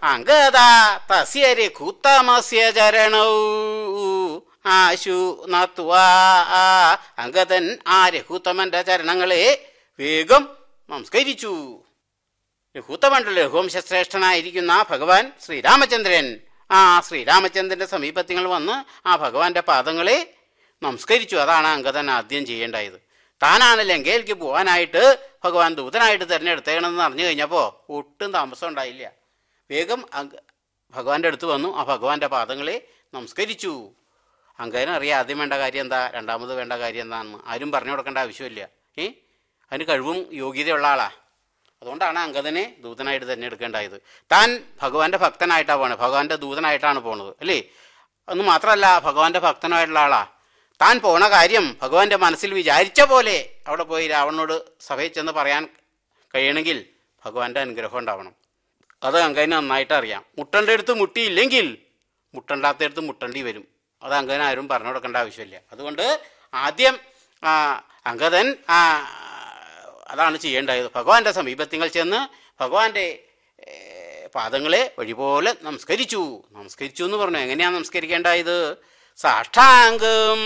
അങ്കദ തസ്യ രഘുത്തമസ്യ ചരണൗ ആശു നത്വാ അങ്കദൻ ആ രഘുത്തമന്റെ ചരണങ്ങളെ വേഗം നമസ്കരിച്ചു രഘുത്തമണ്ഡല രഘുവംശശ്രേഷ്ഠനായിരിക്കുന്ന ഭഗവാൻ ശ്രീരാമചന്ദ്രൻ ആ ശ്രീരാമചന്ദ്രന്റെ സമീപത്തിൽ വന്ന് ആ ഭഗവാന്റെ പാദങ്ങളെ നമസ്കരിച്ചു അതാണ് അങ്കദൻ ആദ്യം ചെയ്യേണ്ടായത് താനാണ് ലങ്കയിലേക്ക് പോകാനായിട്ട് ഭഗവാൻ ദൂതനായിട്ട് തിരഞ്ഞെടുത്തേക്കണമെന്ന് അറിഞ്ഞു കഴിഞ്ഞപ്പോൾ ഒട്ടും താമസം ഉണ്ടായില്ല വേഗം അങ്ക ഭഗവാന്റെ അടുത്ത് വന്നു ആ ഭഗവാന്റെ പാദങ്ങളെ നമസ്കരിച്ചു അങ്കദന് അറിയാം ആദ്യം വേണ്ട കാര്യം എന്താ രണ്ടാമത് വേണ്ട കാര്യം എന്താണെന്ന് ആരും പറഞ്ഞു കൊടുക്കേണ്ട ആവശ്യമില്ല ഏ അതിന് കഴിവും യോഗ്യതയുള്ള ആളാ അതുകൊണ്ടാണ് അങ്കദനെ ദൂതനായിട്ട് തിരഞ്ഞെടുക്കേണ്ടായത് താൻ ഭഗവാന്റെ ഭക്തനായിട്ടാണ് പോണത് ഭഗവാന്റെ ദൂതനായിട്ടാണ് പോണത് അല്ലേ എന്ന് മാത്രമല്ല ഭഗവാന്റെ ഭക്തനായിട്ടുള്ള ആളാ താൻ പോണ കാര്യം ഭഗവാന്റെ മനസ്സിൽ വിചാരിച്ച പോലെ അവിടെ പോയി രാവണനോട് സഭയിൽ ചെന്ന് പറയാൻ കഴിയണമെങ്കിൽ ഭഗവാന്റെ അനുഗ്രഹം ഉണ്ടാവണം അത് അങ്കന് നന്നായിട്ട് അറിയാം മുട്ടൻ്റെ അടുത്ത് മുട്ടിയില്ലെങ്കിൽ മുട്ടണ്ടാത്തടുത്ത് മുട്ടണ്ടി വരും അത് അങ്കന് ആരും പറഞ്ഞു കൊടുക്കേണ്ട ആവശ്യമില്ല അതുകൊണ്ട് ആദ്യം ആ, അങ്കദൻ ആ, അതാണ് ചെയ്യേണ്ടത് ഭഗവാന്റെ സമീപത്തിങ്ങൾ ചെന്ന് ഭഗവാന്റെ ഏ, പാദങ്ങളെ വഴിപോലെ നമസ്കരിച്ചു നമസ്കരിച്ചു എന്ന് പറഞ്ഞു എങ്ങനെയാണ് നമസ്കരിക്കേണ്ടായത് സാഷ്ടാംഗം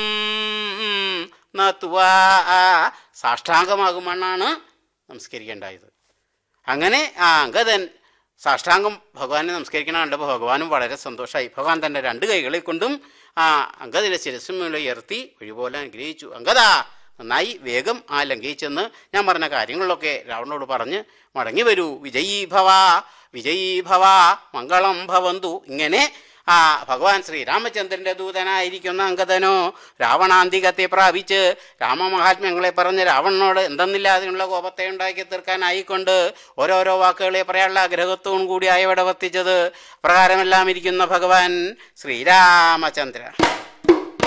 നത്വാ സാഷ്ടാംഗമാകുമെന്നാണ് നമസ്കരിക്കേണ്ടായത് അങ്ങനെ ആ അങ്കദൻ സാഷ്ടാംഗം ഭഗവാനെ നമസ്കരിക്കണ കണ്ടപ്പോൾ ഭഗവാനും വളരെ സന്തോഷമായി ഭഗവാൻ തൻ്റെ രണ്ട് കൈകളെ കൊണ്ടും ആ അങ്കദിനെ ശിരസ്സുമേല ഉയർത്തി വഴിപോലെ അനുഗ്രഹിച്ചു അങ്കദ നന്നായി വേഗം ആ ലങ്കയിൽ ചെന്ന് ഞാൻ പറഞ്ഞ കാര്യങ്ങളിലൊക്കെ രാവണനോട് പറഞ്ഞ് മടങ്ങി വരൂ വിജയീ ഭവ വിജയീ ഭവ മംഗളം ഭവന്തു ഇങ്ങനെ ആ ഭഗവാൻ ശ്രീരാമചന്ദ്രന്റെ ദൂതനായിരിക്കുന്ന അങ്കദനോ രാവണാന്തികത്തെ പ്രാപിച്ച് രാമമഹാത്മ്യങ്ങളെ പറഞ്ഞ് രാവണനോട് എന്തെന്നില്ലാതെയുള്ള കോപത്തെ ഉണ്ടാക്കി തീർക്കാനായിക്കൊണ്ട് ഓരോരോ വാക്കുകളെ പറയാനുള്ള ആഗ്രഹത്തോടും കൂടി ആയവിടെ വർത്തിച്ചത് പ്രകാരമെല്ലാം ഇരിക്കുന്ന ഭഗവാൻ ശ്രീരാമചന്ദ്ര